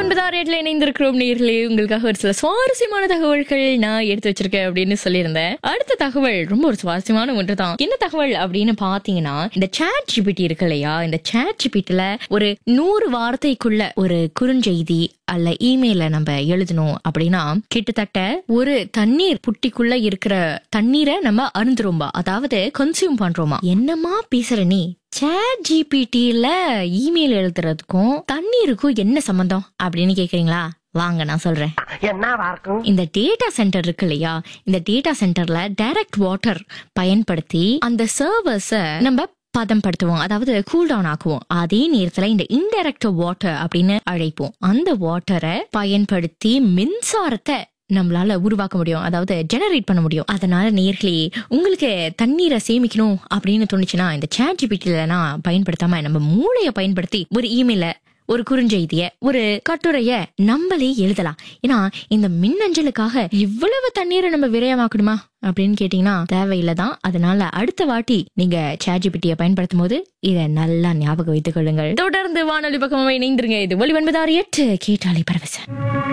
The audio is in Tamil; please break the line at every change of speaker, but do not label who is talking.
ஒன்பதாம் ரேட்ல இணைந்திருக்கிறோம் நேர்களே உங்களுக்காக ஒரு சில சுவாரஸ்யமான தகவல்கள் நான் எடுத்து வச்சிருக்கேன் அப்படின்னு சொல்லியிருந்தேன் அடுத்த தகவல் ரொம்ப ஒரு சுவாரஸ்யமான ஒன்று தான் என்ன தகவல் அப்படின்னு பாத்தீங்கன்னா இந்த சேட் ஜிபிடி இருக்கு இல்லையா இந்த சேட் ஜிபிடில ஒரு நூறு வார்த்தைக்குள்ள ஒரு குறுஞ்செய்தி அல்ல இமெயில நம்ம எழுதணும் அப்படின்னா கிட்டத்தட்ட ஒரு தண்ணீர் புட்டிக்குள்ள இருக்கிற தண்ணீரை நம்ம அருந்துரும்பா அதாவது கன்சியூம் பண்றோமா என்னமா பேசுற நீ சேட் ஜிபிடில இமெயில் எழுதுறதுக்கும் தண்ணீருக்கும் என்ன சம்பந்தம் அப்படின்னு கேக்குறீங்களா வாங்க நான் சொல்றேன்
என்னவா இருக்கும்
இந்த டேட்டா சென்டர் இருக்கு இல்லையா இந்த டேட்டா சென்டர்ல டைரக்ட் வாட்டர் பயன்படுத்தி அந்த சர்வர்ஸ நம்ம பதம்படுத்துவோம் அதாவது கூல் டவுன் ஆக்குவோம் அதே நேரத்துல இந்த இன்டைரக்ட் வாட்டர் அப்படின்னு அழைப்போம் அந்த வாட்டரை பயன்படுத்தி மின்சாரத்தை நம்மளால உருவாக்க முடியும் அதாவது ஜெனரேட் பண்ண முடியும் அதனால நேர்களே உங்களுக்கு தண்ணீரை சேமிக்கணும் அப்படின்னு தோணுச்சுன்னா இந்த சேட் ஜிபிடில நான் பயன்படுத்தாம நம்ம மூளையை பயன்படுத்தி ஒரு இமெயில ஒரு குறுஞ்செய்திய ஒரு கட்டுரைய நம்மளே எழுதலாம் ஏன்னா இந்த மின்னஞ்சலுக்காக இவ்வளவு தண்ணீரை நம்ம விரயமாக்கணுமா அப்படின்னு கேட்டீங்கன்னா தேவையில்லைதான் அதனால அடுத்த வாட்டி நீங்க சேட்ஜிபிட்டியை பயன்படுத்தும் போது இதை நல்லா ஞாபகம் வைத்துக் கொள்ளுங்கள் தொடர்ந்து வானொலி பக்கமாக இணைந்திருங்க இது ஒளி ஒன்பதாறு எட்டு கேட்டாலே பரவசன்